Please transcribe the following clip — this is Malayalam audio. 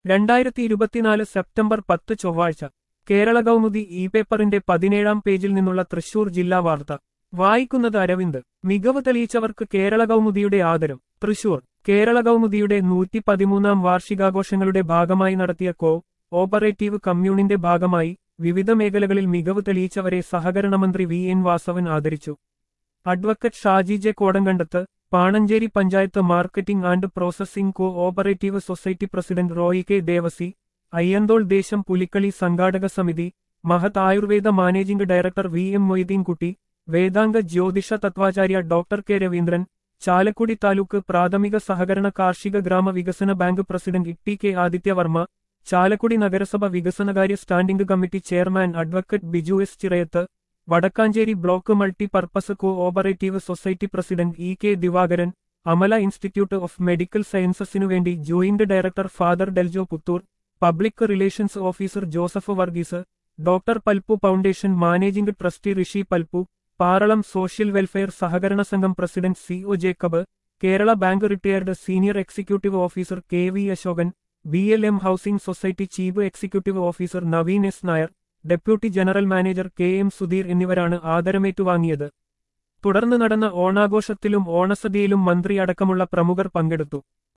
രണ്ടായിരത്തി ഇരുപത്തിനാല് സെപ്റ്റംബർ പത്ത് ചൊവ്വാഴ്ച കേരള കൗമുദി ഇ പേപ്പറിന്റെ പതിനേഴാം പേജിൽ നിന്നുള്ള തൃശൂർ ജില്ലാ വാർത്ത വായിക്കുന്നത് അരവിന്ദ് മികവ് തെളിയിച്ചവർക്ക് കേരള കൗമുദിയുടെ ആദരം തൃശൂർ കേരള കൗമുദിയുടെ നൂറ്റി പതിമൂന്നാം വാർഷികാഘോഷങ്ങളുടെ ഭാഗമായി നടത്തിയ കോ ഓപ്പറേറ്റീവ് കമ്മ്യൂണിന്റെ ഭാഗമായി വിവിധ മേഖലകളിൽ മികവ് തെളിയിച്ചവരെ സഹകരണ മന്ത്രി വി എൻ വാസവൻ ആദരിച്ചു advocate Shaji J Kodankandath Panancheri panchayat marketing and processing co operative society president Roy K Devasi Ayyanthole ദേശം പുലിക്കളി സംഘാടക സമിതി Mahath Ayurveda managing director V M Moideenkutty വേദാംഗ ജ്യോതിഷ തത്വാചാര്യ ഡോക്ടർ കെ രവീന്ദ്രൻ ചാലക്കുടി താലൂക്ക് പ്രാഥമിക സഹകരണ കാർഷിക ഗ്രാമ വികസന bank president T K Adithyavarma Chalakudy നഗരസഭ വികസനകാര്യ standing committee chairman advocate Biju S Chirayath Vadakkanchery block multi purpose co operative society president E K Divakaran Amala institute of medical സയൻസസിനുവേണ്ടി joint director father Deljo Puthur public relations officer Joseph Varghese doctor Palpu foundation managing trustee Rishi Palpu Paralam social welfare സഹകരണ സംഘം president C O Jacob Kerala bank retired senior executive officer K V Asokan B L M housing society chief executive officer Naveen S Nair deputy general manager K M Sudheer എന്നിവരാണ് ആദരമേറ്റുവാങ്ങിയത് തുടർന്ന് നടന്ന ഓണാഘോഷത്തിലും ഓണസദ്യയിലും മന്ത്രി അടക്കമുള്ള പ്രമുഖർ പങ്കെടുത്തു